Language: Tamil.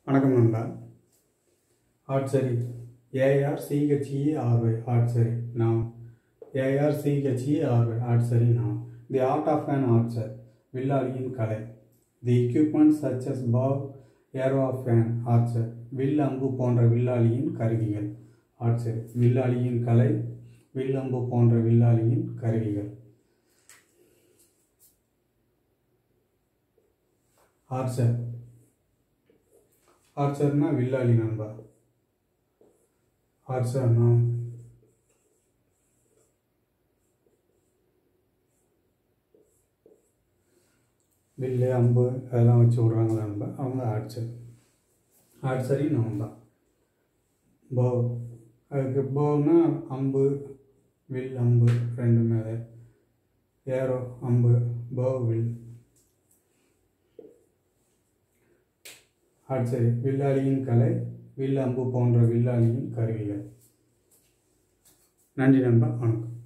வணக்கம் நண்பா archery A R C H E R Y archery நாம் ஏஆர் சிஹெச்இ ஆர்ஒய் ஆட்சரி நாம் the art of an archer வில்லாளியின் கலை the equipment such as bow arrow of an archer வில் அம்பு போன்ற வில்லாளியின் கருவிகள் ஆட்சரி வில்லாளியின் கலை வில் அம்பு போன்ற வில்லாளியின் கருவிகள் ஆர்ச்சர் ஆர்ச்சர்னா வில்லாளி நண்பா ஆர்ச்சர்னா வில்லு அம்பு அதெல்லாம் வச்சு விட்றாங்க நண்பா அவங்க ஆர்ச்சர் ஆர்ச்சரி நம்ம தான் போ அதுக்கு போனா அம்பு வில் அம்பு ரெண்டு மேலே ஏரோ அம்பு போ வில் ஆட்சரி வில்லாளியின் கலை வில் அம்பு போன்ற வில்லாளியின் கருவிகள் நன்றி நண்பா வணக்கம்